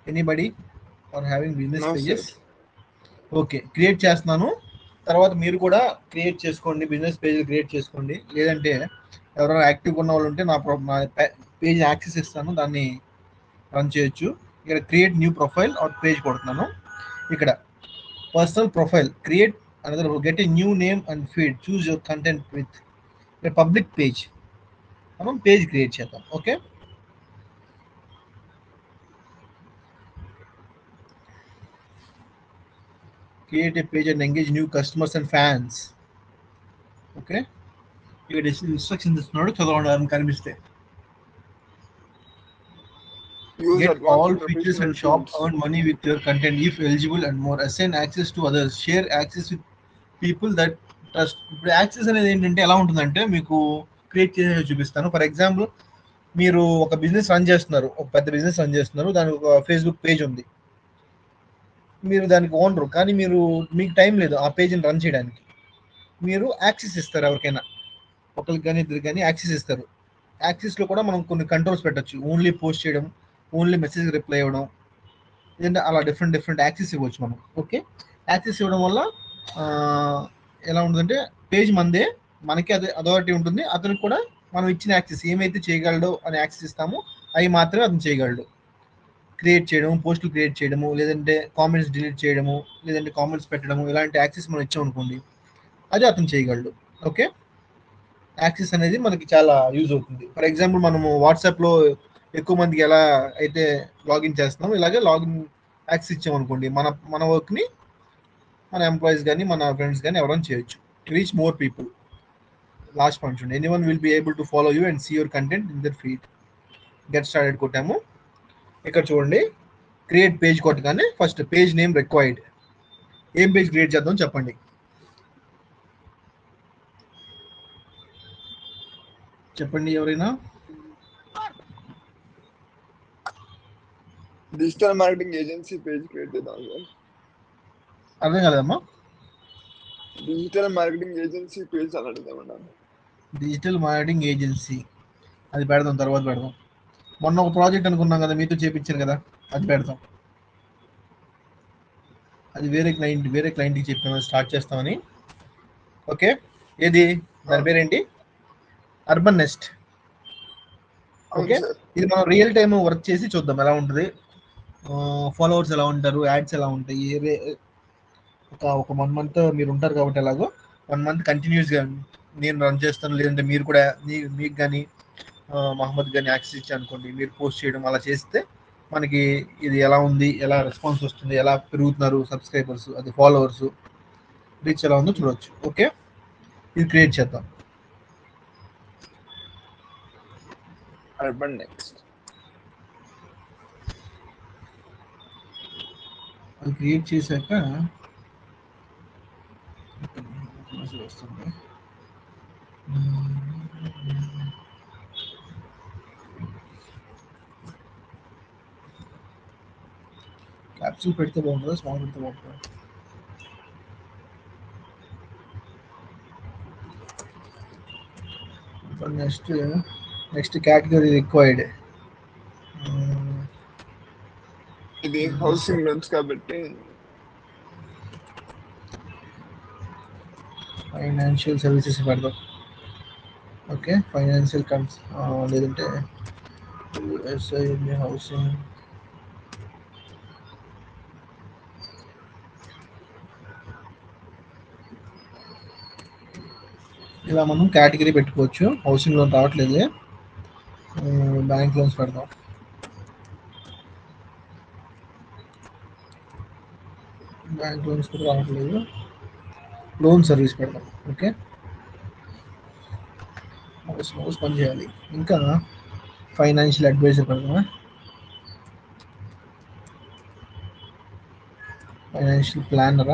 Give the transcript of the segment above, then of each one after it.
Anybody are having business No, sir. Pages okay create చేస్తున్నాను తర్వాత మీరు కూడా క్రియేట్ చేసుకోండి బిజినెస్ పేజ్ క్రియేట్ చేసుకోండి లేదంటే ఎవరైనా యాక్టివ్గా ఉన్న వాళ్ళు ఉంటే నా ప్రొ నా పేజ్ యాక్సెస్ ఇస్తాను దాన్ని రన్ చేయొచ్చు ఇక్కడ create new profile or page కొడుతున్నాను ఇక్కడ personal profile create another get a new name and feed choose your content with public page మనం పేజ్ క్రియేట్ చేద్దాం okay create a page and engage new customers and fans okay ఇక్కడ instructions ఇస్తున్నాడు చదవండి అని కనిపిస్తే Use get advanced all professional features and shops tools. earn money with your content if eligible and more assign access to others share access with people that trust ఇప్పుడు access అనేది ఏంటంటే ఎలా ఉంటుందంటే మీకు క్రియేట్ చేసి చూపిస్తాను ఫర్ ఎగ్జాంపుల్ మీరు ఒక బిజినెస్ రన్ చేస్తున్నారు ఒక పెద్ద బిజినెస్ రన్ చేస్తున్నారు దానికి ఒక ఫేస్బుక్ పేజ్ ఉంది మీరు దానికి ఓనరు కానీ మీరు మీకు టైం లేదు ఆ పేజ్ని రన్ చేయడానికి మీరు యాక్సెస్ ఇస్తారు ఎవరికైనా ఒకరికి కానీ ఇద్దరు కానీ యాక్సెస్ ఇస్తారు యాక్సెస్లో కూడా మనం కొన్ని కంట్రోల్స్ పెట్టచ్చు ఓన్లీ పోస్ట్ చేయడం ఓన్లీ మెసేజ్ రిప్లై ఇవ్వడం లేదంటే అలా డిఫరెంట్ డిఫరెంట్ యాక్సెస్ ఇవ్వచ్చు మనం ఓకే యాక్సెస్ ఇవ్వడం వల్ల ఆ, ఎలా ఉంటుందంటే పేజ్ మందే మనకి అదే అథారిటీ ఉంటుంది అతనికి కూడా మనం ఇచ్చిన యాక్సెస్ ఏమైతే చేయగలడో అని యాక్సెస్ ఇస్తామో అవి మాత్రమే అతను చేయగలడు క్రియేట్ చేయడం పోస్టులు క్రియేట్ చేయడము లేదంటే కామెంట్స్ డిలీట్ చేయడము లేదంటే కామెంట్స్ పెట్టడము ఇలాంటి యాక్సెస్ మనం ఇచ్చాం అనుకోండి అది అతను చేయగలడు ఓకే యాక్సెస్ అనేది మనకి చాలా యూజ్ అవుతుంది ఫర్ ఎగ్జాంపుల్ మనము వాట్సాప్లో ఎక్కువ మందికి ఎలా అయితే లాగిన్ చేస్తున్నాం ఇలాగే లాగిన్ యాక్సెస్ ఇచ్చాం అనుకోండి మన మన వర్క్ని మన ఎంప్లాయీస్ కానీ మన ఫ్రెండ్స్ కానీ ఎవరైనా చేయొచ్చు reach more people last point చూడండి anyone will be able to follow you and see your content in their feed get started కొట్టాము ఇక్కడ చూడండి క్రియేట్ పేజ్ కొట్టగానే ఫస్ట్ పేజ్ నేమ్ రిక్వైర్డ్ ఏం పేజ్ క్రియేట్ చేద్దాం చెప్పండి చెప్పండి ఎవరైనా digital marketing agency page create చేద్దాం సార్ అర్థం కాలేదమ్మా డిజిటల్ మార్కెటింగ్ ఏజెన్సీ పేజ్ అని అడుగుదామన్నా డిజిటల్ మార్కెటింగ్ ఏజెన్సీ అది పెడదాం తర్వాత పెడదాం మొన్న ఒక ప్రాజెక్ట్ అనుకున్నాం కదా మీతో చేపించాను కదా అది పెడదాం అది వేరే క్లయింట్ వేరే క్లయింట్కి చెప్పాము స్టార్ట్ చేస్తామని ఓకే ఏది దాని పేరేంటి అర్బన్ నెస్ట్ అవును ఓకే. సార్ ఇది మనం రియల్ టైమ్ వర్క్ చేసి చూద్దాం ఎలా ఉంటుంది ఫాలోవర్స్ ఎలా ఉంటారు యాడ్స్ ఎలా ఉంటాయి ఏ రే- ఒక ఒక వన్ మంత్ మీరు ఉంటారు కాబట్టి ఎలాగో వన్ మంత్ కంటిన్యూస్గా నేను రన్ చేస్తాను లేదంటే మీరు కూడా మీ- మీకు కానీ మహమ్మద్ కానీ యాక్సెస్ ఇచ్చి అనుకోండి మీరు పోస్ట్ చేయడం అలా చేస్తే మనకి ఇది ఎలా ఉంది ఎలా రెస్పాన్స్ వస్తుంది ఎలా పెరుగుతున్నారు సబ్స్క్రైబర్స్ అది ఫాలోవర్స్ రీచ్ ఎలా ఉందో చూడొచ్చు ఓకే ఇది క్రియేట్ చేద్దాం అర్బన్ నెక్స్ట్ అది క్రియేట్ చేశాక మెసేజ్ వస్తుంది క్యాప్సూల్ పెడితే బాగుంటుందా స్మాల్ పెడితే బాగుంటుందా నెక్స్ట్ నెక్స్ట్ కేటగిరీ రిక్వైర్డ్ ఇది హౌసింగ్ లోన్స్ కాబట్టి ఫైనాన్షియల్ సర్వీసెస్ పెడదాం ఓకే ఫైనాన్షియల్ కన్స్ లేదంటే ఎస్ఐ హౌసింగ్ ఇలా మనం కేటగిరీ పెట్టుకోవచ్చు హౌసింగ్ లోన్ రావట్లేదు బ్యాంక్ లోన్స్ పెడదాం బ్యాంక్ లోన్స్ కూడా రావట్లేదు లోన్ సర్వీస్ పెడదాం ఓకే మౌస్ మౌస్ పని చేయాలి ఇంకా ఫైనాన్షియల్ అడ్వైజర్ పెడదామా ఫైనాన్షియల్ ప్లానరా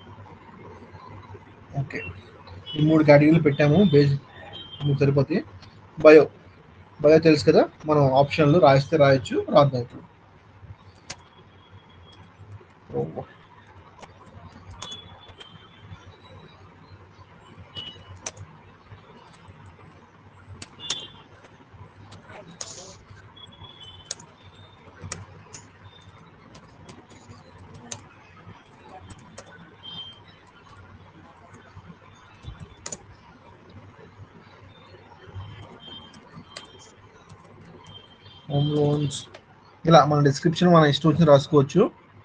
ఓకే ఈ మూడు కేటగిరీలు పెట్టాము బేస్ మూడు సరిపోతాయి బయో బయో తెలుసు కదా మనం ఆప్షన్లు రాయిస్తే రాయొచ్చు రాద్దాం ఇప్పుడు ఓ. హోమ్ లోన్స్ ఇలా మన డిస్క్రిప్షన్ మన ఇష్టం వచ్చిన రాసుకోవచ్చు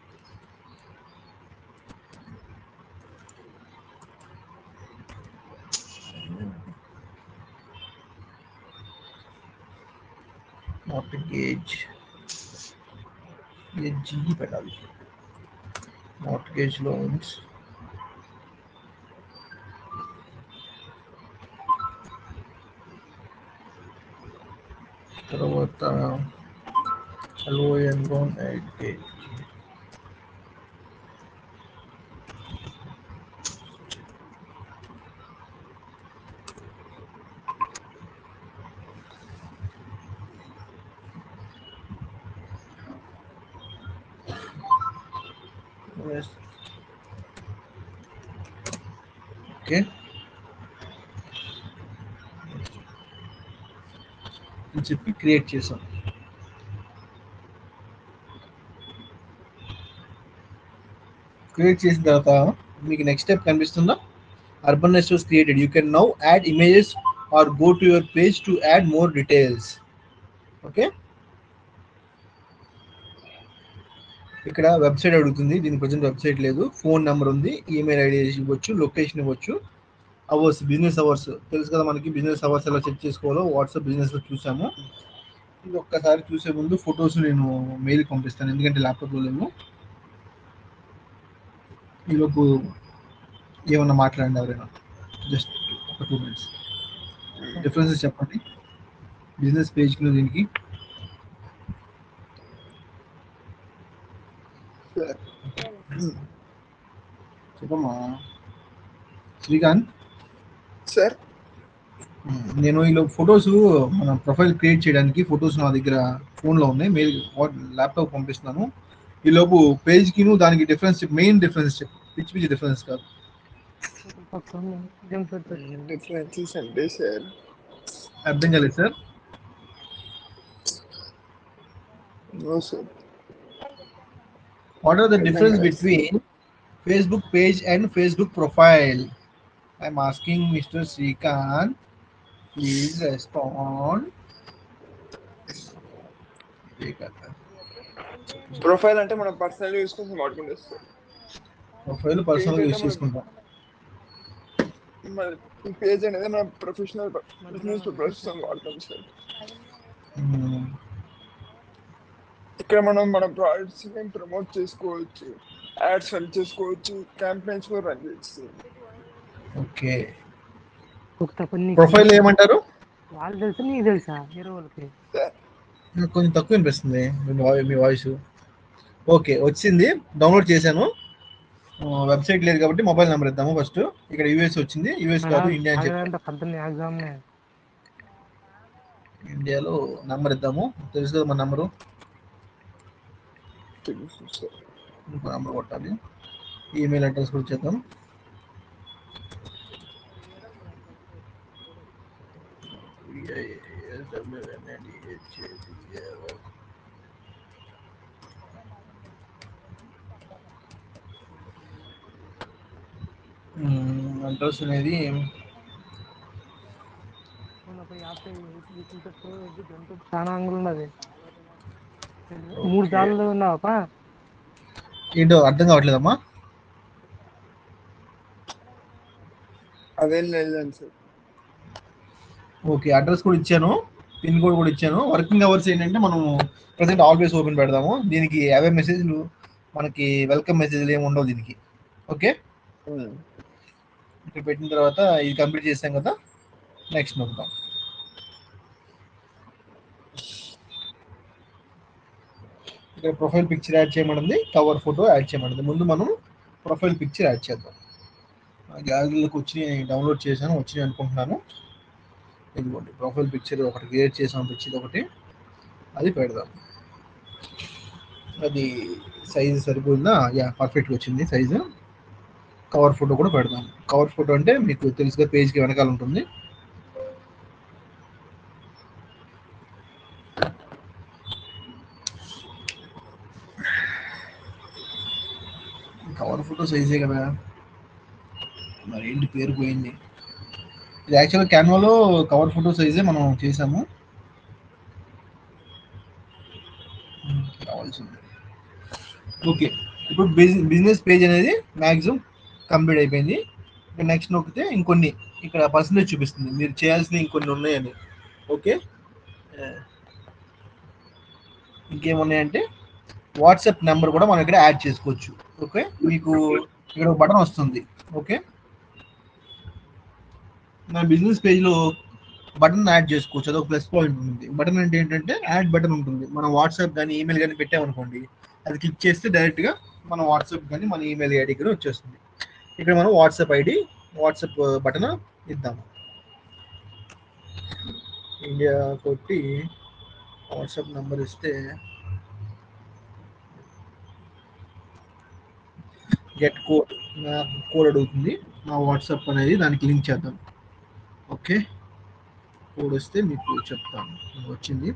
మార్టిగేజ్ జీ పెట్టాలి మార్టిగేజ్ లోన్స్ తర్వాత లోయన్ లోన్ ఎయిట్ ఓకే అని చెప్పి క్రియేట్ చేసాం క్రియేట్ చేసిన తర్వాత మీకు నెక్స్ట్ స్టెప్ కనిపిస్తుందా urban nest was created you can now add images or go to your page to add more details okay ఇక్కడ వెబ్సైట్ అడుగుతుంది దీని ప్రజెంట్ వెబ్సైట్ లేదు ఫోన్ నెంబర్ ఉంది ఈమెయిల్ ఐడి ఇవ్వచ్చు లొకేషన్ ఇవ్వచ్చు అవర్స్ బిజినెస్ అవర్స్ తెలుసు కదా మనకి బిజినెస్ అవర్స్ ఎలా చెక్ చేసుకోవాలో వాట్సాప్ బిజినెస్ లో చూసాము ఇది ఒక్కసారి చూసే ముందు ఫొటోస్ నేను మెయిల్ పంపిస్తాను ఎందుకంటే ల్యాప్టాప్లో లేవు ఈలోపు ఏమన్నా మాట్లాడండి ఎవరైనా జస్ట్ ఒక టూ మినిట్స్ డిఫరెన్సెస్ చెప్పండి బిజినెస్ పేజ్కి దీనికి సార్ చెప్పమ్మా శ్రీకాంత్ సార్ నేను ఇలా ఫొటోస్ మన ప్రొఫైల్ క్రియేట్ చేయడానికి ఫొటోస్ నా దగ్గర ఫోన్లో ఉన్నాయి మెయిల్ ల్యాప్టాప్ పంపిస్తున్నాను ఈ లోపు పేజ్కి దానికి డిఫరెన్స్ మెయిన్ డిఫరెన్స్ చెప్పు పిచ్చి పిచ్చి డిఫరెన్స్ కాదు డిఫరెన్సెస్ అంటే సార్ అర్థం కాలేదు sir no sir what are the difference between Facebook page and Facebook profile I'm asking mister Srikanth please respond profile అంటే మనం పర్సనల్ యూస్ కోసం వాడుకుంటే సార్ ప్రొఫైల్ పర్సనల్ యూస్ చేసుకుంటాం మన పేజ్ అనేది మనం ప్రొఫెషనల్ బిజినెస్ పర్పస్ కోసం వాడతాం సార్ మ్మ్. ఇక్కడ మనం మన ప్రోడక్ట్స్ ప్రమోట్ చేసుకోవచ్చు యాడ్స్ రన్ చేసుకోవచ్చు క్యాంపెయిన్స్ కూడా రన్ చేయొచ్చు ఓకే ఒక కొన్ని ప్రొఫైల్ ఏమంటారు వాళ్ళు తెలుసా నీకు తెలుసా వేరే వాళ్ళకి నాకు కొంచెం తక్కువ వినిపిస్తుంది మీ వాయి- మీ వాయిస్ ఓకే వచ్చింది డౌన్లోడ్ చేశాను వెబ్సైట్ లేదు కాబట్టి మొబైల్ నెంబర్ ఇద్దాము ఫస్ట్ ఇక్కడ యూఎస్ వచ్చింది యూఎస్ కాదు ఇండియా అని చెప్పి అంటే పొద్దున్న ఎగ్జామ్ ఇండియాలో నెంబర్ ఇద్దాము తెలుసు కదా మన నెంబరు తెలుసు సార్ ఇంకో నెంబర్ కొట్టాలి ఈమెయిల్ అడ్రస్ కూడా చేద్దాం అడ్రస్ అనేది చాలా అంగులు ఉన్నది మూడు సార్లు ఉన్నావా ఏంటో అర్థం కావట్లేదమ్మా అదేం లేదండి సార్ ఓకే అడ్రస్ కూడా ఇచ్చాను పిన్ కోడ్ కూడా ఇచ్చాను వర్కింగ్ అవర్స్ ఏంటంటే మనం ప్రజెంట్ ఆల్వేస్ ఓపెన్ పెడదాము దీనికి అవే మెసేజ్లు మనకి వెల్కమ్ మెసేజ్లు ఏమి ఉండవు దీనికి ఓకే ఇక్కడ పెట్టిన తర్వాత ఇది కంప్లీట్ చేసాం కదా నెక్స్ట్ నొక్కుదాం ఇక్కడ ప్రొఫైల్ పిక్చర్ యాడ్ చేయమడింది కవర్ ఫోటో యాడ్ చేయమడింది ముందు మనం ప్రొఫైల్ పిక్చర్ యాడ్ చేద్దాం గ్యాలరీలోకి వచ్చి డౌన్లోడ్ చేశాను వచ్చి అనుకుంటున్నాను ఇదిగోండి ప్రొఫైల్ పిక్చర్ ఒకటి క్రియేట్ చేసాం పిక్చర్ ఒకటి అది పెడదాం అది సైజ్ సరిపోయిందా యా పర్ఫెక్ట్గా వచ్చింది సైజు కవర్ ఫోటో కూడా పెడదాం కవర్ ఫోటో అంటే మీకు తెలుసుగా పేజ్కి వెనకాల ఉంటుంది కవర్ ఫోటో సైజే కదా మరి ఏంటి పేరు పోయింది ఇది యాక్చువల్గా క్యాన్వాలో కవర్ ఫోటో సైజే మనం చేసాము కావాల్సింది ఓకే ఇప్పుడు బిజినెస్ పేజ్ అనేది మ్యాక్సిమం కంప్లీట్ అయిపోయింది నెక్స్ట్ నొక్కితే ఇంకొన్ని ఇక్కడ పర్సంటేజ్ చూపిస్తుంది మీరు చేయాల్సిన ఇంకొన్ని ఉన్నాయని ఓకే ఇంకేమున్నాయంటే వాట్సాప్ నెంబర్ కూడా మనం ఇక్కడ యాడ్ చేసుకోవచ్చు ఓకే మీకు ఇక్కడ ఒక బటన్ వస్తుంది ఓకే నా బిజినెస్ పేజ్లో బటన్ యాడ్ చేసుకోవచ్చు అదొక ప్లస్ పాయింట్ ఉంటుంది బటన్ అంటే ఏంటంటే యాడ్ బటన్ ఉంటుంది మనం వాట్సాప్ కానీ ఈమెయిల్ కానీ పెట్టామనుకోండి అది క్లిక్ చేస్తే డైరెక్ట్గా మన వాట్సాప్ కానీ మన ఈమెయిల్ ఐడి కానీ వచ్చేస్తుంది ఇక్కడ మనం వాట్సాప్ ఐడి వాట్సాప్ బటన్ ఇద్దాము ఇండియా కొట్టి వాట్సాప్ నెంబర్ ఇస్తే గెట్ కోడ్ నా కోడ్ అడుగుతుంది నా వాట్సాప్ అనేది దానికి లింక్ చేద్దాం ఓకే కోడ్ వస్తే మీకు చెప్తాను ఇది వచ్చింది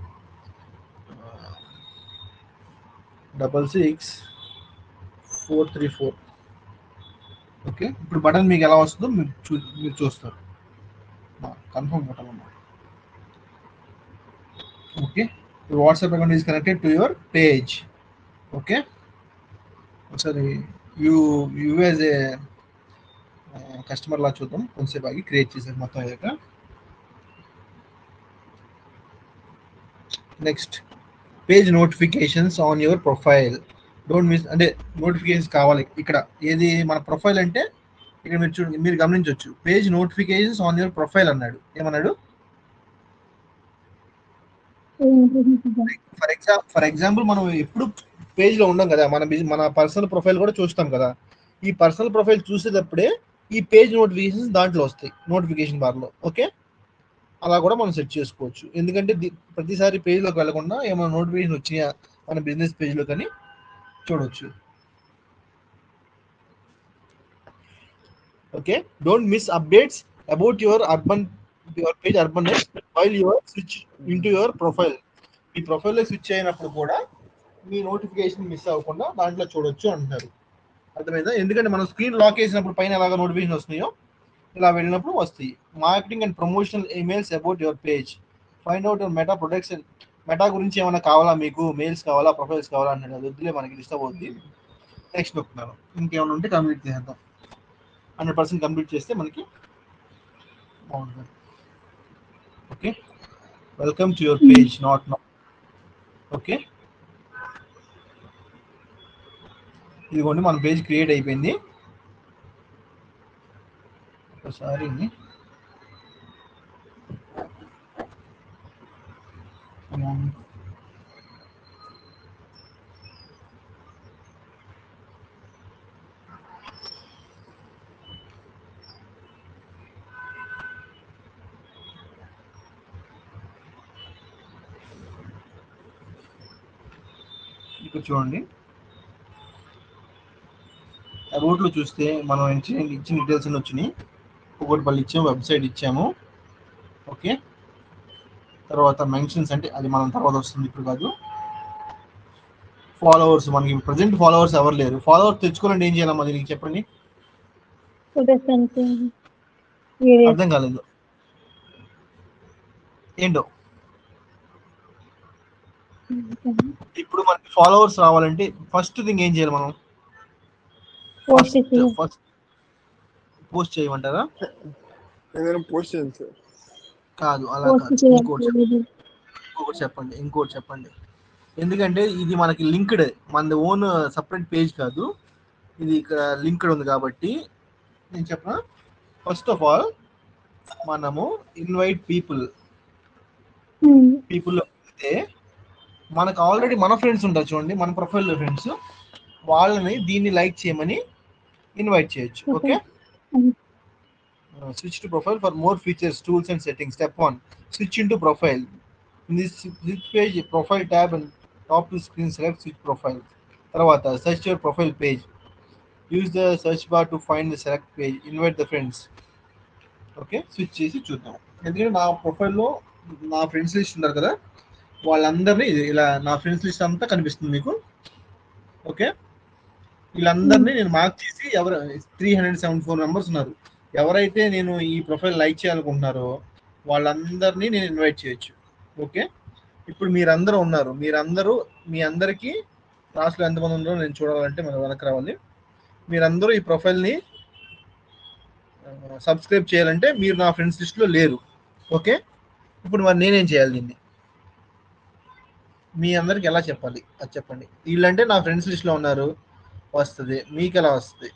double six four three four okay ఇప్పుడు బటన్ మీకు ఎలా వస్తుందో మీరు చూ మీరు చూస్తారు కన్ఫర్మ్ కొట్టాలమ్మా okay WhatsApp account is connected to your page okay ఒకసారి you you as a customer లా చూద్దాం కొంచెంసేపు ఆగి క్రియేట్ చేసారు మొత్తం అయ్యాక next page notifications on your profile don't miss అంటే నోటిఫికేషన్స్ కావాలి ఇక్కడ ఏది మన ప్రొఫైల్ అంటే ఇక్కడ మీరు చూడండి మీరు గమనించవచ్చు page notifications on your profile అన్నాడు ఏమన్నాడు ఫర్ ఎగ్జాంపుల్ ఫర్ ఎగ్జాంపుల్ మనం ఎప్పుడు పేజ్ లో ఉండం కదా మన బిజీ- మన పర్సనల్ ప్రొఫైల్ కూడా చూస్తాం కదా ఈ పర్సనల్ ప్రొఫైల్ చూసేటప్పుడే ఈ పేజ్ నోటిఫికేషన్స్ దాంట్లో వస్తాయి నోటిఫికేషన్ బార్ లో ఓకే అలా కూడా మనం సెట్ చేసుకోవచ్చు ఎందుకంటే ది- ప్రతిసారి పేజ్ లోకి వెళ్లకుండా ఏమైనా నోటిఫికేషన్ వచ్చినాయా మన బిజినెస్ పేజ్ లో కానీ చూడొచ్చు okay don't miss updates about your urban your page urban while your switch into your profile మీ ప్రొఫైల్ లో స్విచ్ అయినప్పుడు కూడా మీ నోటిఫికేషన్ మిస్ అవ్వకుండా దాంట్లో చూడొచ్చు అంటారు అర్థమైందా ఎందుకంటే మనం స్క్రీన్ లాక్ చేసినప్పుడు పైన ఎలాగ నోటిఫికేషన్ వస్తున్నాయో ఇలా వెళ్ళినప్పుడు వస్తాయి marketing and promotional emails about your page find out your Meta production Meta గురించి ఏమైనా కావాలా మీకు మెయిల్స్ కావాలా ప్రొఫైల్స్ కావాలా అంటాడు అది వద్దులే మనకి డిస్టర్బ్ అవుద్ది నెక్స్ట్ నొక్కున్నాను ఇంకేమైనా ఉంటే కంప్లీట్ చేద్దాం హండ్రెడ్ పర్సెంట్ కంప్లీట్ చేస్తే మనకి బాగుంటుంది okay welcome to your page not not okay ఇదిగోండి మన పేజ్ క్రియేట్ అయిపోయింది ఒకసారి ఉమ్, ఇక్కడ చూడండి అబౌట్ లో చూస్తే మనం ఇచ్చిన ఇచ్చిన డీటెయిల్స్ అన్ని వచ్చినాయి ఒకటి ఇచ్చాము వెబ్సైట్ ఇచ్చాము ఓకే తర్వాత మెన్షన్స్ అంటే అది మనం తర్వాత వస్తుంది ఇప్పుడు కాదు ఫాలోవర్స్ మనకి ప్రజెంట్ ఫాలోవర్స్ ఎవరు లేరు ఫాలోవర్స్ తెచ్చుకోవాలంటే ఏం చేయాలమ్మా దీనికి చెప్పండి అర్థం కాలేదు ఏంటో ఇప్పుడు మనకి ఫాలోవర్స్ రావాలంటే ఫస్ట్ థింగ్ ఏం చేయాలి మనం ఫస్ట్ ఫస్ట్ పోస్ట్ చేయమంటారా ఏదైనా పోస్ట్ చేయండి సార్ కాదు అలా కాదు ఇంకోటి చెప్పండి. ఇంకొకటి చెప్పండి ఇంకోటి చెప్పండి ఎందుకంటే ఇది మనకి లింక్డ్ మన ఓన్ సపరేట్ పేజ్ కాదు ఇది ఇక్కడ లింక్డ్ ఉంది కాబట్టి నేను చెప్పనా ఫస్ట్ ఆఫ్ ఆల్ మనము ఇన్వైట్ పీపుల్ పీపుల్ అయితే మనకు ఆల్రెడీ మన ఫ్రెండ్స్ ఉంటారు చూడండి మన ప్రొఫైల్ ఫ్రెండ్స్ వాళ్ళని దీన్ని లైక్ చేయమని ఇన్వైట్ చేయొచ్చు okay switch to profile for more features tools and settings step one switch into profile in this switch page profile tab and top to screen select switch profile తర్వాత search your profile page use the search bar to find the select page invite the friends okay switch చేసి చూద్దాం ఎందుకంటే నా ప్రొఫైల్లో నా friends list ఉన్నారు కదా వాళ్ళందరినీ ఇది ఇలా నా ఫ్రెండ్స్ లిస్ట్ అంతా కనిపిస్తుంది మీకు ఓకే వీళ్ళందరినీ నేను మార్క్ చేసి ఎవరు three hundred seventy four members ఉన్నారు ఎవరైతే నేను ఈ ప్రొఫైల్ లైక్ చేయాలనుకుంటున్నారో వాళ్ళందరినీ నేను ఇన్వైట్ చేయొచ్చు ఓకే ఇప్పుడు మీరందరూ ఉన్నారు మీరందరూ మీ అందరికీ క్లాస్లో ఎంతమంది ఉన్నారో నేను చూడాలంటే మనం వెనక్కి రావాలి మీరందరూ ఈ ప్రొఫైల్ని సబ్స్క్రైబ్ చేయాలంటే మీరు నా ఫ్రెండ్స్ లిస్ట్లో లేరు ఓకే ఇప్పుడు మరి నేనేం చేయాలి దీన్ని మీ అందరికి ఎలా చెప్పాలి అది చెప్పండి వీళ్ళంటే నా ఫ్రెండ్స్ లిస్ట్లో ఉన్నారు వస్తుంది మీకు ఎలా వస్తుంది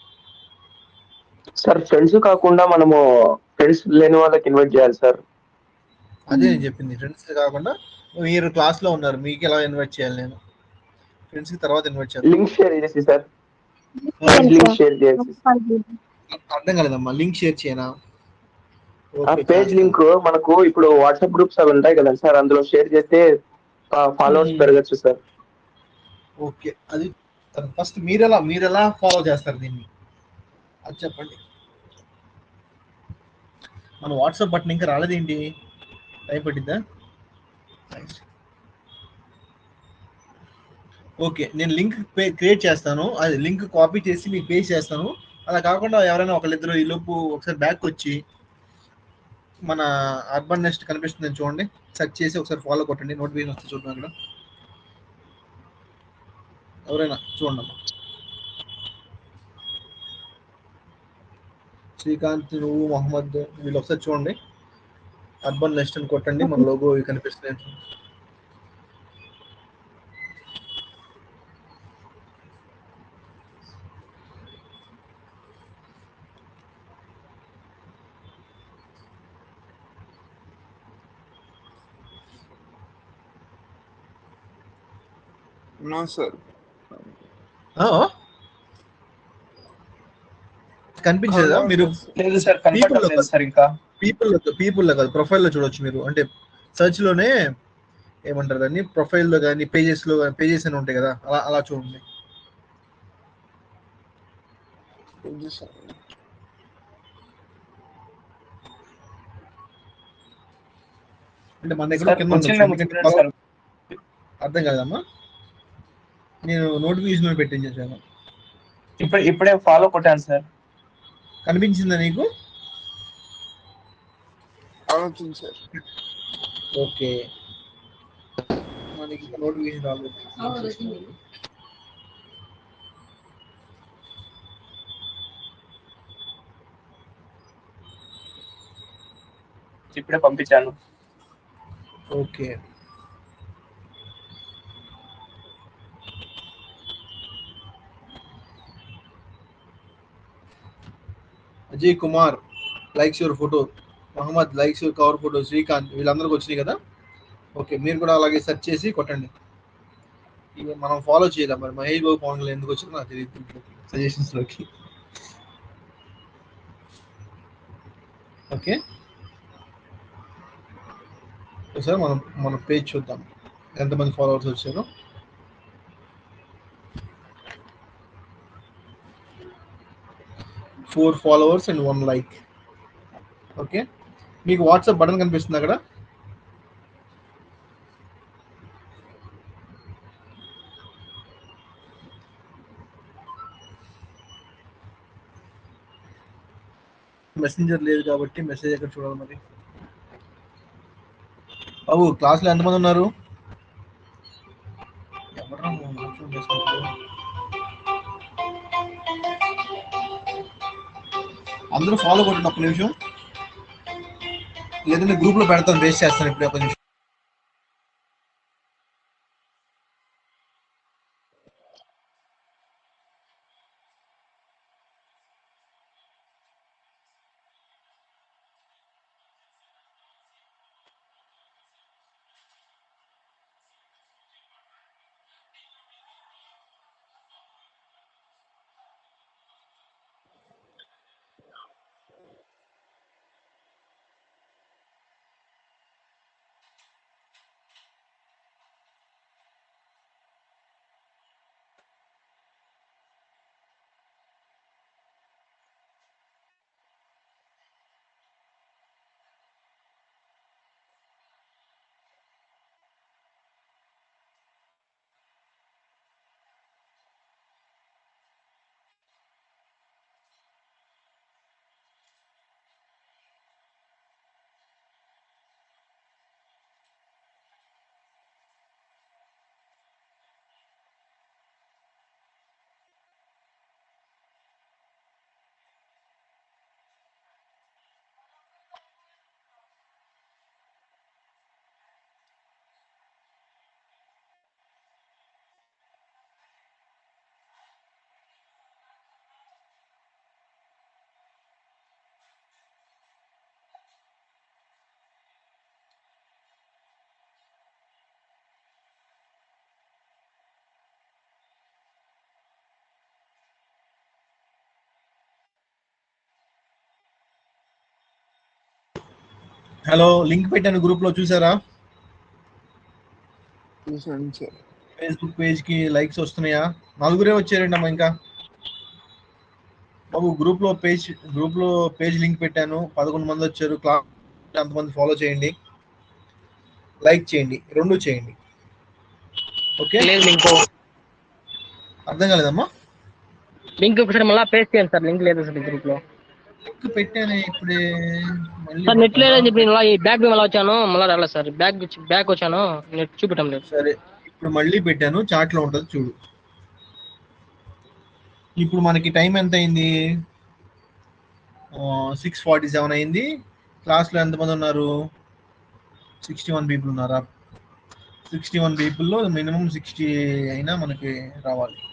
సార్ ఫ్రెండ్స్ కాకుండా మనము ఫ్రెండ్స్ లేని వాళ్ళకి ఇన్వైట్ చేయాలి సార్ అదే నేను చెప్పింది ఫ్రెండ్స్ కాకుండా మీరు క్లాస్లో ఉన్నారు మీకు ఎలా ఇన్వైట్ చేయాలి నేను ఫ్రెండ్స్కి తర్వాత ఇన్వైట్ చేయాలి లింక్ షేర్ చేసి సార్ లింక్ షేర్ చేసి అర్థం కాలేదమ్మా లింక్ షేర్ చేయనా ఆ ఓకే, పేజ్ లింక్ మనకు ఇప్పుడు వాట్సాప్ గ్రూప్స్ అవి ఉంటాయి కదా సార్ అందులో షేర్ చేస్తే ఫాలోవర్స్ Hmm. పెరగచ్చు సార్ ఓకే అది ఫస్ట్ మీరెలా మీరెలా ఫాలో చేస్తారు దీన్ని అది చెప్పండి మన వాట్సాప్ బటన్ ఇంకా రాలేదేంటి టైం పట్టిద్దా ఓకే నేను లింక్ క్రియేట్ చేస్తాను అది లింక్ కాపీ చేసి మీకు పేస్ట్ చేస్తాను అలా కాకుండా ఎవరైనా ఒకళ్ళిద్దరు ఈ లోపు ఒకసారి బ్యాక్ వచ్చి మన అర్బన్ నెస్ట్ కనిపిస్తుంది చూడండి సెర్చ్ చేసి ఒకసారి ఫాలో కొట్టండి నోటిఫికేషన్ వస్తే చూడండి అక్కడ ఎవరైనా చూడండి అమ్మా. శ్రీకాంత్ నువ్వు మహమ్మద్ వీళ్ళు ఒకసారి చూడండి అర్బన్ నెస్ట్ అని కొట్టండి మన లోగో ఇవి కనిపిస్తున్నాయి నో సార్ ఆ? కనిపించలేదా మీరు లేదు సార్ కనపడట్లేదు సార్ ఇంకా పీపుల్ పీపుల్ లో కాదు ప్రొఫైల్ లో చూడొచ్చు మీరు అంటే సెర్చ్ లోనే ఏమంటారు దాన్ని ప్రొఫైల్ లో కానీ పేజెస్ లో పేజెస్ అని ఉంటాయి కదా అలా అలా చూడండి అంటే మన దగ్గర కింద ఉండొచ్చు. అర్థం కాదమ్మా నేను నోటిఫికేషన్ పెట్టించాను ఇప్పుడు ఇప్పుడే ఫాలో కొట్టాను సార్ కనిపించిందా నీకు అవుతుంది సార్ ఓకే మనకి నోటిఫికేషన్ రాలేదు ఇప్పుడే పంపించాను okay Ajay Kumar likes your photo Mohammed likes your cover photo Srikanth వీళ్ళందరికీ వచ్చినాయి కదా ఓకే మీరు కూడా అలాగే సెర్చ్ చేసి కొట్టండి ఇక మనం ఫాలో చేయాలి మరి మహేష్ బాబు పవన్ కళ్యాణ్ ఎందుకు వచ్చినా నాకు తెలియదు సజెషన్స్ లోకి ఓకే ఒకసారి మనం మన పేజ్ చూద్దాం ఎంతమంది ఫాలోవర్స్ వచ్చారో four followers and one like okay మీకు వాట్సాప్ బటన్ కనిపిస్తుంది అక్కడ మెసెంజర్ లేదు కాబట్టి మెసేజ్ ఎక్కడ చూడాలి మరి బాబు క్లాస్లో ఎంతమంది ఉన్నారు ఎవరా నువ్వు మోసం చేసుకుంటావు? అందరూ ఫాలో కొట్టండి ఒక్క నిమిషం లేదంటే గ్రూప్ లో పెడతాను వేస్ట్ చేస్తాను ఇప్పుడు ఒక నిమిషం హలో లింక్ పెట్టాను గ్రూప్ లో చూసారా చూసాను సార్ ఫేస్బుక్ పేజ్ కి లైక్స్ వస్తున్నాయా నలుగురే వచ్చారండి అమ్మా ఇంకా బాబు గ్రూప్ లో పేజ్ గ్రూప్ లో పేజ్ లింక్ పెట్టాను పదకొండు మంది వచ్చారు క్లాస్ అంతమంది ఫాలో చేయండి లైక్ చేయండి రెండు చేయండి ఓకే లేదు లింక్ అర్థం కాలేదమ్మా లింక్ ఒకసారి మళ్ళీ పేస్ట్ చేయండి సార్ లింక్ లేదు సార్ గ్రూప్ లో లింక్ పెట్టాను ఇప్పుడే మళ్ళీ సార్ నెట్ లేదని చెప్పి నేను మళ్ళీ బ్యాక్ మళ్ళీ వచ్చాను మళ్ళీ రాలేదు సార్ బ్యాక్ బ్యాక్ వచ్చాను నెట్ చూపెట్టం లేదు సరే ఇప్పుడు మళ్ళీ పెట్టాను చాట్ లో ఉంటుంది చూడు ఇప్పుడు మనకి టైం ఎంత అయింది సిక్స్ ఫార్టీ సెవెన్ అయింది క్లాస్లో ఎంతమంది ఉన్నారు సిక్స్టీ వన్ పీపుల్ ఉన్నారా సిక్స్టీ వన్ పీపుల్లో మినిమం సిక్స్టీ అయినా మనకి రావాలి